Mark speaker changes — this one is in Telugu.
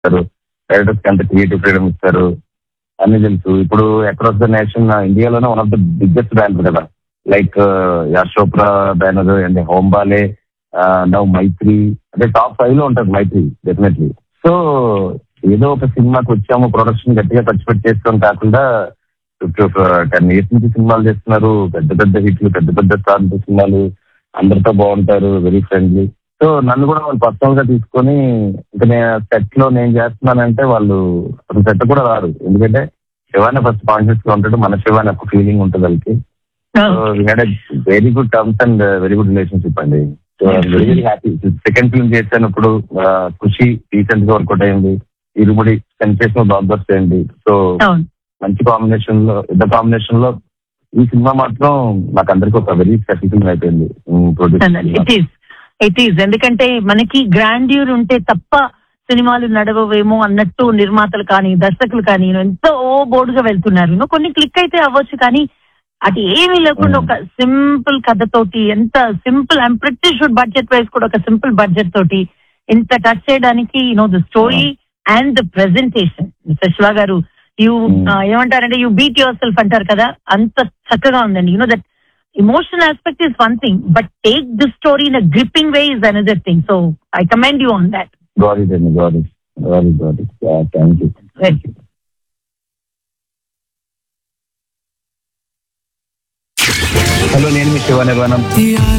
Speaker 1: ఇస్తారు డైరెక్టర్స్ కి ఎంత క్రియేటివ్ ఫ్రీడమ్ ఇస్తారు అన్ని తెలుసు ఇప్పుడు అక్రాస్ ద నేషన్ ఇండియాలోనే one of the biggest banner కదా like Yash Chopra banner and Hombale now Mythri అంటే టాప్ ఫైవ్ లో ఉంటుంది మైత్రి డెఫినెట్లీ సో ఏదో ఒక సినిమాకి వచ్చాము ప్రొడక్షన్ గట్టిగా ఖర్చు పెట్టి చేస్తాం కాకుండా టెన్ ఇయర్స్ నుంచి సినిమాలు చేస్తున్నారు పెద్ద పెద్ద హిట్లు పెద్ద పెద్ద స్టార్ సినిమాలు అందరితో బాగుంటారు వెరీ ఫ్రెండ్లీ సో నన్ను కూడా వాళ్ళు పర్సనల్ గా తీసుకొని ఇంకా నేను సెట్ లో నేను చేస్తున్నానంటే వాళ్ళు అసలు సెట్ కూడా రారు ఎందుకంటే శివాని ఫస్ట్ కాన్షియస్ గా ఉంటాడు మన శివాని ఒక ఫీలింగ్ ఉంటుంది వాళ్ళకి so very good terms and very good relationship అండి so very very happy second film చేసినప్పుడు ఆ, ఖుషి రీసెంట్ గా వర్కౌట్ అయింది ఇరుముడి సెన్సేషనల్ బ్లాక్ బస్టర్ అయింది సో
Speaker 2: అవును
Speaker 1: మంచి కాంబినేషన్ లో పెద్ద కాంబినేషన్ లో ఈ సినిమా మాత్రం నాకు అందరికి ఒక వెరీ స్పెషల్ ఫిల్మ్ అయిపోయింది produce
Speaker 2: it is it is ఎందుకంటే మనకి గ్రాండ్యూర్ ఉంటే తప్ప సినిమాలు నడవవేమో అన్నట్టు నిర్మాతలు కానీ దర్శకులు కానీ ఎంతో బోర్డుగా వెళ్తున్నారు నువ్వు కొన్ని క్లిక్ అయితే అవ్వచ్చు కానీ అటు ఏమీ లేకుండా ఒక సింపుల్ కథతోటి ఎంత simple I'm pretty should budget wise కూడా ఒక సింపుల్ బడ్జెట్ తోటి ఇంత టచ్ చేయడానికి no the story and the presentation mister Shiva garu you
Speaker 1: Hmm.
Speaker 2: ఏమంటారంటే యూ బీట్ యువర్ సెల్ఫ్ అంటారు కదా అంత చక్కగా ఉందండి you know that emotional aspect is one thing, but take the story in a gripping way is another thing. So I commend you on that.
Speaker 1: Got it అండి got it got it got it thank you
Speaker 2: Right.
Speaker 1: Hello నేను మీ శివ నిర్వాణం
Speaker 3: The